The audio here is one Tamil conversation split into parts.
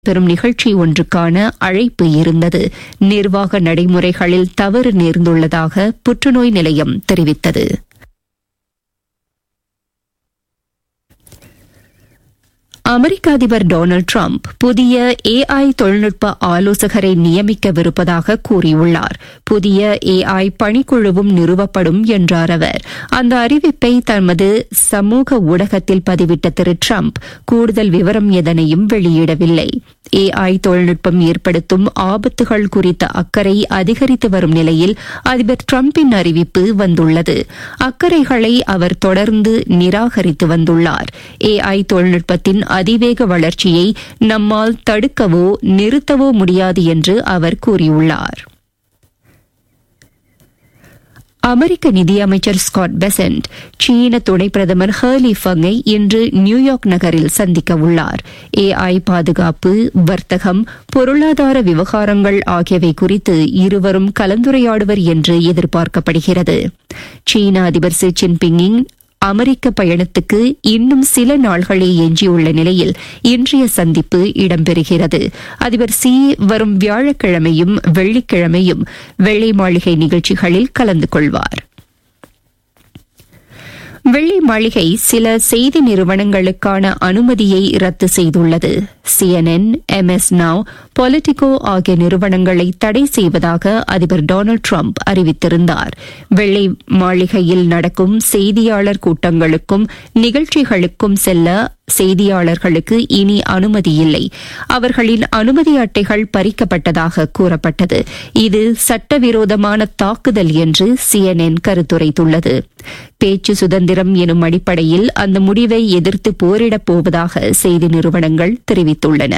பெறும் நிகழ்ச்சி ஒன்றுக்கான அழைப்பு இருந்தது நிர்வாக நடைமுறைகளில் தவறு நேர்ந்துள்ளதாக புற்றுநோய் நிலையம் தெரிவித்தது அமெரிக்க அதிபர் டொனால்டு டிரம்ப் புதிய ஏஐ தொழில்நுட்ப ஆலோசகரை நியமிக்கவிருப்பதாக கூறியுள்ளார் புதிய ஏஐ பணிக்குழுவும் நிறுவப்படும் என்றார் அவர் அந்த அறிவிப்பை தமது சமூக ஊடகத்தில் பதிவிட்ட திரு டிரம்ப் கூடுதல் விவரம் எதனையும் வெளியிடவில்லை ஏஐ தொழில்நுட்பம் ஏற்படுத்தும் ஆபத்துகள் குறித்த அக்கறை அதிகரித்து வரும் நிலையில் அதிபர் டிரம்பின் அறிவிப்பு வந்துள்ளது அக்கறைகளை அவர் தொடர்ந்து நிராகரித்து வந்துள்ளார் ஏஐ தொழில்நுட்பத்தின் அதிவேக வளர்ச்சியை நம்மால் தடுக்கவோ நிறுத்தவோ முடியாது என்று அவர் கூறியுள்ளார் அமெரிக்க நிதியமைச்சர் ஸ்காட் பெசன்ட் சீன துணை பிரதமர் ஹர்லி ஃபங்கை இன்று நியூயார்க் நகரில் சந்திக்க உள்ளார் ஏஐ பாதுகாப்பு வர்த்தகம் பொருளாதார விவகாரங்கள் ஆகியவை குறித்து இருவரும் கலந்துரையாடுவர் என்று எதிர்பார்க்கப்படுகிறது சீன அதிபர் ஷி ஜின்பிங்கின் அமெரிக்க பயணத்துக்கு இன்னும் சில நாள்களே எஞ்சியுள்ள நிலையில் இன்றைய சந்திப்பு இடம்பெறுகிறது அதிபர் சி வரும் வியாழக்கிழமையும் வெள்ளிக்கிழமையும் வெள்ளை மாளிகை நிகழ்ச்சிகளில் கலந்து கொள்வார் வெள்ளை மாளிகை சில செய்தி நிறுவனங்களுக்கான அனுமதியை ரத்து செய்துள்ளது சிஎன்என் எம்எஸ் நாவ் பொலிட்டிகோ ஆகிய நிறுவனங்களை தடை செய்வதாக அதிபர் டொனால்டு டிரம்ப் அறிவித்திருந்தார் வெள்ளை மாளிகையில் நடக்கும் செய்தியாளர் கூட்டங்களுக்கும் நிகழ்ச்சிகளுக்கும் செல்ல செய்தியாளர்களுக்கு இனி அனுமதி இல்லை அவர்களின் அனுமதி அட்டைகள் பறிக்கப்பட்டதாக கூறப்பட்டது இது சட்டவிரோதமான தாக்குதல் என்று சிஎன்என் கருத்துரைத்துள்ளது பேச்சு சுதந்திரம் எனும் அடிப்படையில் அந்த முடிவை எதிர்த்து போரிடப் போவதாக செய்தி நிறுவனங்கள் தெரிவித்துள்ளன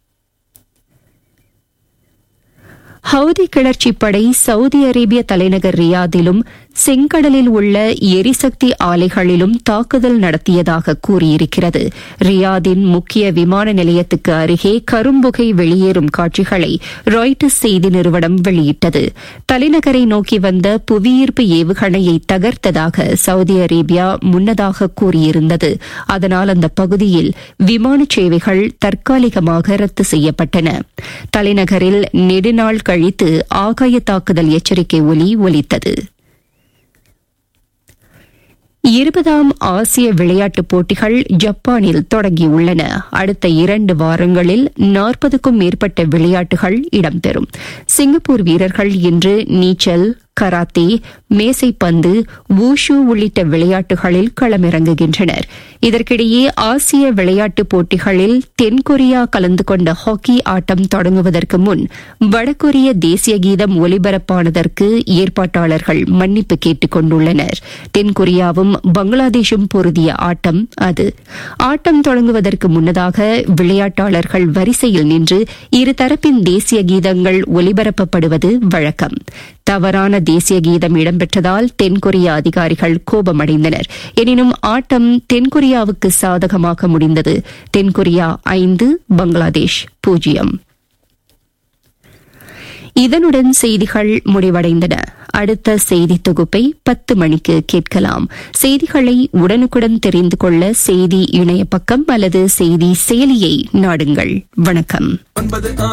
ஹவுதி கிளர்ச்சிப் படை சவுதி அரேபிய தலைநகர் ரியாதிலும் செங்கடலில் உள்ள எரிசக்தி ஆலைகளிலும் தாக்குதல் நடத்தியதாக கூறியிருக்கிறது ரியாதின் முக்கிய விமான நிலையத்துக்கு அருகே கரும்புகை வெளியேறும் காட்சிகளை ராய்டர்ஸ் செய்தி நிறுவனம் வெளியிட்டது தலைநகரை நோக்கி வந்த புவியீர்ப்பு ஏவுகணையை தகர்த்ததாக சவுதி அரேபியா முன்னதாக கூறியிருந்தது அதனால் அந்த பகுதியில் விமான சேவைகள் தற்காலிகமாக ரத்து செய்யப்பட்டன தலைநகரில் நெடுநாள் கழித்து ஆகாய தாக்குதல் எச்சரிக்கை ஒலி ஒலித்தது இருபதாம் ஆசிய விளையாட்டுப் போட்டிகள் ஜப்பானில் தொடங்கியுள்ளன அடுத்த இரண்டு வாரங்களில் நாற்பதுக்கும் மேற்பட்ட விளையாட்டுகள் இடம்பெறும் சிங்கப்பூர் வீரர்கள் இன்று நீச்சல் கராத்தே மேசைப்பந்து வூஷு உள்ளிட்ட விளையாட்டுகளில் களமிறங்குகின்றனர் இதற்கிடையே ஆசிய விளையாட்டுப் போட்டிகளில் தென்கொரியா கலந்து கொண்ட ஹாக்கி ஆட்டம் தொடங்குவதற்கு முன் வடகொரிய தேசிய கீதம் ஒலிபரப்பானதற்கு ஏற்பாட்டாளர்கள் மன்னிப்பு கேட்டுக் கொண்டுள்ளனர் தென்கொரியாவும் பங்களாதேஷும் பொருதிய ஆட்டம் அது ஆட்டம் தொடங்குவதற்கு முன்னதாக விளையாட்டாளர்கள் வரிசையில் நின்று இருதரப்பின் தேசிய கீதங்கள் ஒலிபரப்பப்படுவது வழக்கம் தவறான தேசிய கீதம் இடம்பெற்றதால் தென்கொரிய அதிகாரிகள் கோபமடைந்தனர் எனினும் ஆட்டம் தென்கொரியாவுக்கு சாதகமாக முடிந்தது தென்கொரியா ஐந்து பங்களாதேஷ் பூஜ்ஜியம் இதனுடன் செய்திகள் முடிவடைந்தன அடுத்த செய்தி தொகுப்பை பத்து மணிக்கு கேட்கலாம் செய்திகளை உடனுக்குடன் தெரிந்து கொள்ள செய்தி இணைய பக்கம் அல்லது செய்தி செயலியை நாடுங்கள் வணக்கம்